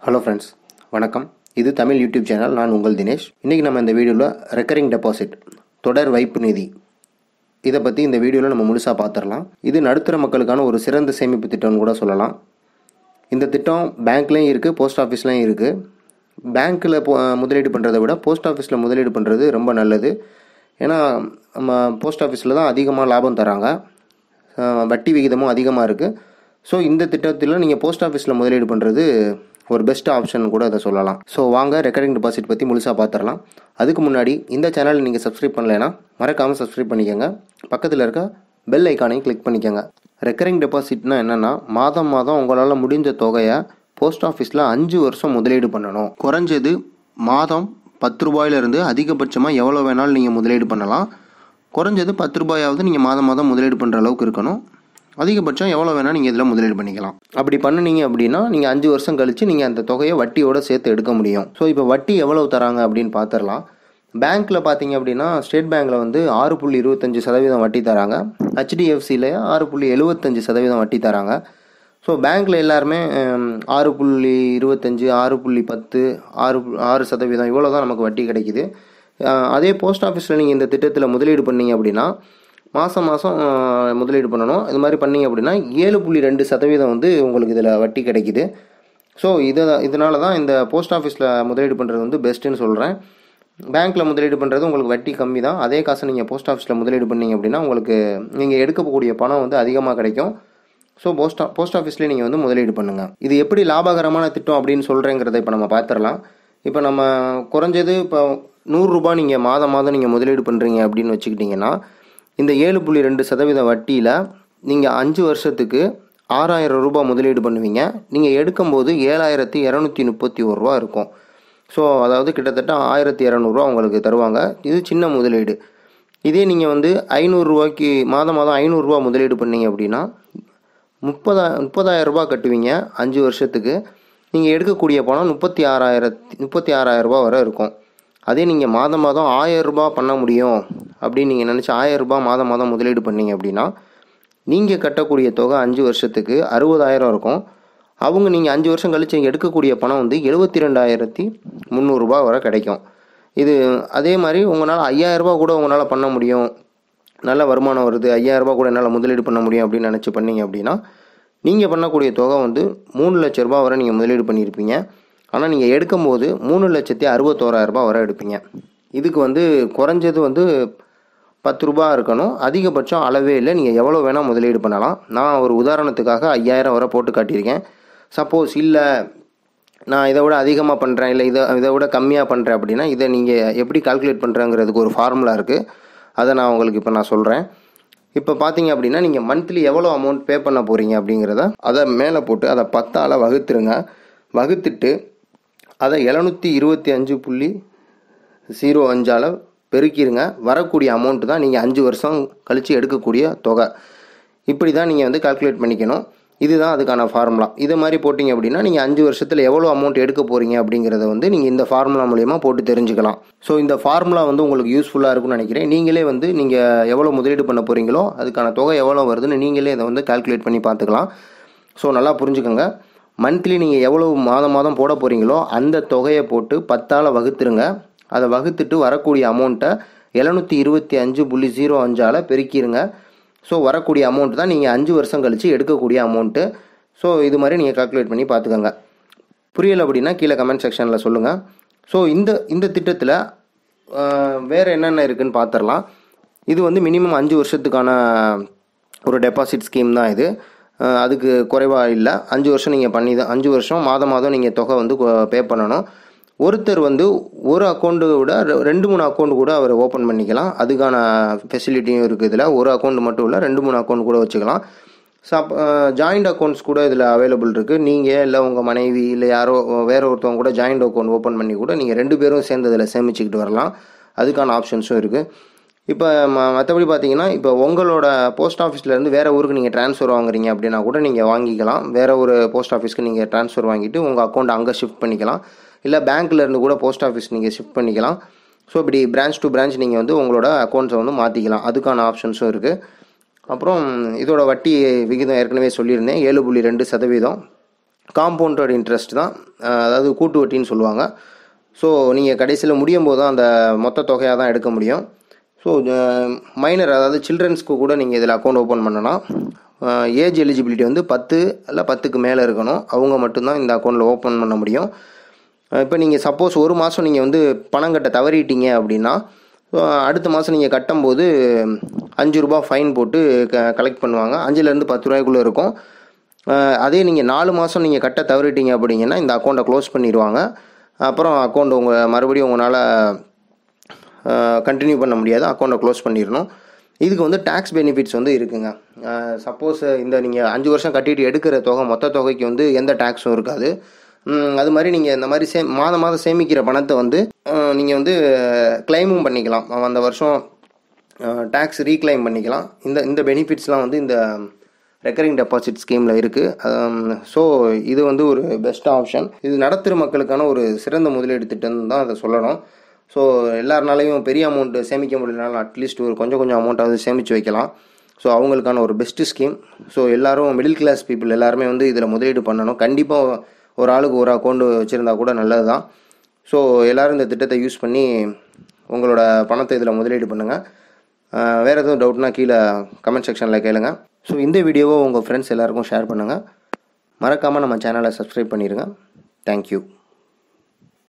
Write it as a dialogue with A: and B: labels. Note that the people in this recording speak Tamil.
A: ஹலோ ஃப்ரெண்ட்ஸ் வணக்கம் இது தமிழ் யூடியூப் சேனல் நான் உங்கள் தினேஷ் இன்றைக்கி நம்ம இந்த வீடியோவில் ரெக்கரிங் டெபாசிட் தொடர் வைப்பு நிதி இதை பற்றி இந்த வீடியோவில் நம்ம முழுசாக பார்த்துடலாம் இது நடுத்தர மக்களுக்கான ஒரு சிறந்த சேமிப்பு திட்டம்னு கூட சொல்லலாம் இந்த திட்டம் பேங்க்லேயும் இருக்குது போஸ்ட் ஆஃபீஸ்லேயும் இருக்குது பேங்க்கில் முதலீடு பண்ணுறதை விட போஸ்ட் ஆஃபீஸில் முதலீடு பண்ணுறது ரொம்ப நல்லது ஏன்னா நம்ம போஸ்ட் ஆஃபீஸில் தான் அதிகமாக லாபம் தராங்க அஹ் வட்டி விகிதமும் அதிகமாக இருக்குது ஸோ இந்த திட்டத்தில் நீங்கள் போஸ்ட் ஆஃபீஸில் முதலீடு பண்ணுறது ஒரு பெஸ்ட் ஆப்ஷன் கூட அதை சொல்லலாம் ஸோ வாங்க ரெக்கரிங் டெபாசிட் பற்றி முழுசாக பார்த்துடலாம் அதுக்கு முன்னாடி இந்த சேனலை நீங்கள் சப்ஸ்கிரைப் பண்ணலைன்னா மறக்காமல் சப்ஸ்கிரைப் பண்ணிக்கோங்க பக்கத்தில் இருக்க பெல் ஐக்கானையும் கிளிக் பண்ணிக்கோங்க ரெக்கரிங் டெபாசிட்னா என்னென்னா மாதம் மாதம் உங்களால் முடிஞ்ச தொகையை போஸ்ட் ஆஃபீஸில் அஞ்சு வருஷம் முதலீடு பண்ணணும் குறைஞ்சது மாதம் பத்து ரூபாயிலிருந்து அதிகபட்சமாக எவ்வளோ வேணாலும் நீங்கள் முதலீடு பண்ணலாம் குறைஞ்சது பத்து ரூபாயாவது நீங்கள் மாதம் மாதம் முதலீடு பண்ணுற அளவுக்கு இருக்கணும் அதிகபட்சம் எவ்வளோ வேணால் நீங்கள் இதில் முதலீடு பண்ணிக்கலாம் அப்படி பண்ணுனீங்க அப்படின்னா நீங்கள் அஞ்சு வருஷம் கழித்து நீங்கள் அந்த தொகையை வட்டியோட சேர்த்து எடுக்க முடியும் ஸோ இப்போ வட்டி எவ்வளவு தராங்க அப்படின்னு பார்த்துடலாம் பேங்க்கில் பார்த்தீங்க அப்படின்னா ஸ்டேட் பேங்க்கில் வந்து ஆறு புள்ளி இருபத்தஞ்சி சதவீதம் வட்டி தராங்க ஹெச்டிஎஃப்சியில் ஆறு புள்ளி எழுபத்தஞ்சு சதவீதம் வட்டி தராங்க ஸோ பேங்க்கில் எல்லாருமே ஹம், ஆறு புள்ளி இருபத்தஞ்சி ஆறு புள்ளி பத்து ஆறு பு- ஆறு சதவீதம் இவ்வளோ தான் நமக்கு வட்டி கிடைக்குது அஹ், அதே போஸ்ட் ஆஃபீஸில் நீங்கள் இந்த திட்டத்தில் முதலீடு பண்ணீங்க அப்படின்னா மாதம் மாதம் முதலீடு பண்ணணும் இது மாதிரி பண்ணீங்க அப்படின்னா ஏழு புள்ளி ரெண்டு சதவீதம் வந்து உங்களுக்கு இதில் வட்டி கிடைக்குது ஸோ இதை இதனால தான் இந்த போஸ்ட் ஆஃபீஸில் முதலீடு பண்ணுறது வந்து பெஸ்ட்டுன்னு சொல்கிறேன் பேங்க்கில் முதலீடு பண்ணுறது உங்களுக்கு வட்டி கம்மி தான் அதே காசை நீங்கள் போஸ்ட் ஆஃபீஸில் முதலீடு பண்ணீங்க அப்படின்னா உங்களுக்கு நீங்கள் எடுக்கக்கூடிய பணம் வந்து அதிகமாக கிடைக்கும் ஸோ போஸ்ட் போஸ்ட் ஆஃபீஸ்லேயே நீங்கள் வந்து முதலீடு பண்ணுங்கள் இது எப்படி லாபகரமான திட்டம் அப்படின்னு சொல்கிறேங்கிறத இப்போ நம்ம பார்த்துடலாம் இப்போ நம்ம குறைஞ்சது இப்போ நூறுரூபா நீங்கள் மாதம் மாதம் நீங்கள் முதலீடு பண்ணுறீங்க அப்படின்னு வச்சுக்கிட்டிங்கன்னா இந்த ஏழு புள்ளி ரெண்டு சதவீத வட்டியில் நீங்கள் அஞ்சு வருஷத்துக்கு ஆறாயிரம் ரூபாய் முதலீடு பண்ணுவீங்க நீங்கள் எடுக்கும்போது ஏழாயிரத்தி இரநூத்தி முப்பத்தி ஒரு ரூபா இருக்கும் ஸோ அதாவது கிட்டத்தட்ட ஆயிரத்தி இரநூறுவா உங்களுக்கு தருவாங்க இது சின்ன முதலீடு இதே நீங்கள் வந்து ஐநூறுரூவாய்க்கு மாதம் மாதம் ஐநூறுரூவா முதலீடு பண்ணீங்க அப்படின்னா முப்பதா முப்பதாயிரம் ரூபாய் கட்டுவீங்க அஞ்சு வருஷத்துக்கு நீங்கள் எடுக்கக்கூடிய பணம் முப்பத்தி ஆறாயிரத்தி முப்பத்தி ஆறாயிரம் ரூபாய் வரை இருக்கும் அதே நீங்கள் மாதம் மாதம் ஆயிரம் ரூபாய் பண்ண முடியும் அப்படின்னு நீங்கள் நினச்சி ஆயிரம் ரூபாய் மாதம் மாதம் முதலீடு பண்ணீங்க அப்படின்னா நீங்கள் கட்டக்கூடிய தொகை அஞ்சு வருஷத்துக்கு அறுபதாயிரம் இருக்கும் அவங்க நீங்கள் அஞ்சு வருஷம் கழிச்சு எடுக்கக்கூடிய பணம் வந்து எழுபத்தி ரெண்டாயிரத்தி முந்நூறுரூபா வரை கிடைக்கும் இது அதே மாதிரி உங்களால் ஐயாயிரரூபா கூட உங்களால் பண்ண முடியும் நல்ல வருமானம் வருது ஐயாயிரரூபா கூட என்னால் முதலீடு பண்ண முடியும் அப்படின்னு நினச்சி பண்ணீங்க அப்படின்னா நீங்கள் பண்ணக்கூடிய தொகை வந்து மூணு லட்ச ரூபா வரை நீங்கள் முதலீடு பண்ணியிருப்பீங்க ஆனால் நீங்கள் எடுக்கும்போது மூணு லட்சத்தி அறுபத்தோராயிரரூபா வரை எடுப்பீங்க இதுக்கு வந்து குறைஞ்சது வந்து பத்து ரூபா இருக்கணும் அதிகபட்சம் அளவே இல்லை நீங்கள் எவ்வளோ வேணால் முதலீடு பண்ணலாம் நான் ஒரு உதாரணத்துக்காக ஐயாயிரம் வரை போட்டு காட்டியிருக்கேன் சப்போஸ் இல்லை நான் இதை விட அதிகமாக பண்ணுறேன் இல்லை இதை இதை விட கம்மியாக பண்ணுறேன் அப்படின்னா இதை நீங்கள் எப்படி கால்குலேட் பண்ணுறேங்கிறதுக்கு ஒரு ஃபார்முலா இருக்குது அதை நான் உங்களுக்கு இப்போ நான் சொல்கிறேன் இப்போ பார்த்தீங்க அப்படின்னா நீங்கள் மந்த்லி எவ்வளோ அமௌண்ட் பே பண்ண போகிறீங்க அப்படிங்கிறத அதை மேலே போட்டு அதை பத்தால் வகுத்துருங்க வகுத்துட்டு அதை எழுநூற்றி இருபத்தி அஞ்சு புள்ளி ஜீரோ அஞ்சால் பெருக்கிடுங்க வரக்கூடிய அமௌண்ட்டு தான் நீங்கள் அஞ்சு வருஷம் கழித்து எடுக்கக்கூடிய தொகை இப்படி தான் நீங்கள் வந்து கால்குலேட் பண்ணிக்கணும் இதுதான் அதுக்கான ஃபார்முலா இது மாதிரி போட்டிங்க அப்படின்னா நீங்கள் அஞ்சு வருஷத்தில் எவ்வளோ அமௌண்ட் எடுக்க போகிறீங்க அப்படிங்கிறத வந்து நீங்கள் இந்த ஃபார்முலா மூலயமா போட்டு தெரிஞ்சுக்கலாம் ஸோ இந்த ஃபார்முலா வந்து உங்களுக்கு யூஸ்ஃபுல்லாக இருக்கும்னு நினைக்கிறேன் நீங்களே வந்து நீங்கள் எவ்வளோ முதலீடு பண்ண போகிறீங்களோ அதுக்கான தொகை எவ்வளோ வருதுன்னு நீங்களே இதை வந்து கால்குலேட் பண்ணி பார்த்துக்கலாம் ஸோ நல்லா புரிஞ்சுக்கோங்க மந்த்லி நீங்கள் எவ்வளோ மாதம் மாதம் போட போகிறீங்களோ அந்த தொகையை போட்டு பத்தால் வகுத்துருங்க அதை வகுத்துட்டு வரக்கூடிய அமௌண்ட்டை எழுநூற்றி இருபத்தி அஞ்சு புள்ளி ஜீரோ அஞ்சால் பெருக்கிடுங்க ஸோ வரக்கூடிய அமௌண்ட் தான் நீங்கள் அஞ்சு வருஷம் கழித்து எடுக்கக்கூடிய அமௌண்ட்டு ஸோ இது மாதிரி நீங்கள் கால்குலேட் பண்ணி பார்த்துக்கோங்க புரியலை அப்படின்னா கீழே கமெண்ட் செக்ஷனில் சொல்லுங்கள் ஸோ இந்த இந்த திட்டத்தில் வேறு என்னென்ன இருக்குன்னு பார்த்துடலாம் இது வந்து மினிமம் அஞ்சு வருஷத்துக்கான ஒரு டெபாசிட் ஸ்கீம் தான் இது அஹ் அதுக்கு குறைவாக இல்லை அஞ்சு வருஷம் நீங்கள் பண்ணி தான் அஞ்சு வருஷம் மாதம் மாதம் நீங்கள் தொகை வந்து பே பண்ணணும் ஒருத்தர் வந்து ஒரு அக்கௌண்ட்டு விட ரெ- ரெண்டு மூணு அக்கௌண்ட் கூட அவர் ஓப்பன் பண்ணிக்கலாம் அதுக்கான ஃபெசிலிட்டியும் இருக்குது இதில் ஒரு அக்கௌண்ட் மட்டும் இல்லை ரெண்டு மூணு அக்கௌண்ட் கூட வச்சுக்கலாம் சப் ஜாயிண்ட் அக்கௌண்ட்ஸ் கூட இதில் அவைலபிள் இருக்குது நீங்கள் இல்லை உங்கள் மனைவி இல்லை யாரோ வேற ஒருத்தவங்க கூட ஜாயிண்ட் அக்கௌண்ட் ஓப்பன் பண்ணி கூட நீங்கள் ரெண்டு பேரும் சேர்ந்து இதில் சேமிச்சுக்கிட்டு வரலாம் அதுக்கான ஆப்ஷன்ஸும் இருக்குது இப்போ ம மற்றபடி பார்த்தீங்கன்னா இப்போ உங்களோட போஸ்ட் ஆஃபீஸ்லேருந்து வேறு ஊருக்கு நீங்கள் ட்ரான்ஸ்ஃபர் வாங்குறீங்க அப்படின்னா கூட நீங்கள் வாங்கிக்கலாம் வேறு ஒரு போஸ்ட் ஆஃபீஸ்க்கு நீங்கள் ட்ரான்ஸ்ஃபர் வாங்கிட்டு உங்கள் அக்கௌண்ட் அங்கே ஷிஃப்ட் பண்ணிக்கலாம் இல்லை பேங்க்ல இருந்து கூட போஸ்ட் ஆஃபீஸ் நீங்கள் ஷிஃப்ட் பண்ணிக்கலாம் ஸோ இப்படி பிரான்ச் டு பிரான்ச் நீங்கள் வந்து உங்களோட அக்கௌண்ட்ஸை வந்து மாற்றிக்கலாம் அதுக்கான ஆப்ஷன்ஸும் இருக்குது அப்புறம் இதோட வட்டி விகிதம் ஏற்கனவே சொல்லியிருந்தேன் ஏழு புள்ளி ரெண்டு சதவீதம் காம்பவுண்டட் இன்ட்ரெஸ்ட் தான் அஹ், அதாவது கூட்டு வட்டின்னு சொல்லுவாங்க ஸோ நீங்கள் கடைசியில் முடியும் போது தான் அந்த மொத்த தொகையாக தான் எடுக்க முடியும் ஸோ மைனர் அதாவது சில்ட்ரன்ஸ்க்கு கூட நீங்கள் இதில் அக்கௌண்ட் ஓப்பன் பண்ணலாம் ஏஜ் எலிஜிபிலிட்டி வந்து பத்து இல்லை பத்துக்கு மேலே இருக்கணும் அவங்க மட்டும்தான் இந்த அக்கௌண்ட்டில் ஓப்பன் பண்ண முடியும் இப்போ நீங்கள் சப்போஸ் ஒரு மாதம் நீங்கள் வந்து பணம் கட்ட தவறிட்டீங்க அப்படின்னா அஹ், அடுத்த மாதம் நீங்கள் கட்டும்போது அஞ்சு ரூபா ஃபைன் போட்டு க கலெக்ட் பண்ணுவாங்க அஞ்சுலேருந்து பத்து ரூபாய்க்குள்ளே இருக்கும் அஹ், அதே நீங்கள் நாலு மாதம் நீங்கள் கட்ட தவறிட்டீங்க அப்படிங்கன்னா இந்த அக்கௌண்ட்டை க்ளோஸ் பண்ணிடுவாங்க அப்புறம் அக்கௌண்ட் உங்கள் மறுபடியும் உங்களால் கண்டினியூ பண்ண முடியாது அக்கௌண்ட்டை க்ளோஸ் பண்ணிடணும் இதுக்கு வந்து டேக்ஸ் பெனிஃபிட்ஸ் வந்து இருக்குங்க சப்போஸ் இந்த நீங்கள் அஞ்சு வருஷம் கட்டிட்டு எடுக்கிற தொகை மொத்த தொகைக்கு வந்து எந்த டேக்ஸும் இருக்காது ம், அது மாதிரி நீங்கள் இந்த மாதிரி சே மாதம் மாதம் சேமிக்கிற பணத்தை வந்து நீங்கள் வந்து கிளைமும் பண்ணிக்கலாம் அந்த வருஷம் டேக்ஸ் ரீக்ளைம் பண்ணிக்கலாம் இந்த இந்த பெனிஃபிட்ஸ்லாம் வந்து இந்த ரெக்கரிங் டெபாசிட் ஸ்கீமில் இருக்குது ஸோ இது வந்து ஒரு பெஸ்ட் ஆப்ஷன் இது நடத்துகிற மக்களுக்கான ஒரு சிறந்த முதலீடு திட்டம் தான் அதை சொல்லணும் ஸோ எல்லாருனாலையும் பெரிய அமௌண்ட் சேமிக்க முடியலனாலும் அட்லீஸ்ட் ஒரு கொஞ்சம் கொஞ்சம் அமௌண்ட்டாவது சேமித்து வைக்கலாம் ஸோ அவங்களுக்கான ஒரு பெஸ்ட்டு ஸ்கீம் ஸோ எல்லாரும் மிடில் கிளாஸ் பீப்புள் எல்லாருமே வந்து இதில் முதலீடு பண்ணணும் கண்டிப்பாக ஒரு ஆளுக்கு ஒரு அக்கௌண்ட் வச்சுருந்தா கூட நல்லது தான் ஸோ எல்லோரும் இந்த திட்டத்தை யூஸ் பண்ணி உங்களோட பணத்தை இதில் முதலீடு பண்ணுங்கள் வேறு எதுவும் டவுட்னா கீழே கமெண்ட் செக்ஷனில் கேளுங்க ஸோ இந்த வீடியோவை உங்கள் ஃப்ரெண்ட்ஸ் எல்லாருக்கும் ஷேர் பண்ணுங்கள் மறக்காமல் நம்ம சேனலை சப்ஸ்கிரைப் பண்ணிடுங்க தேங்க்யூ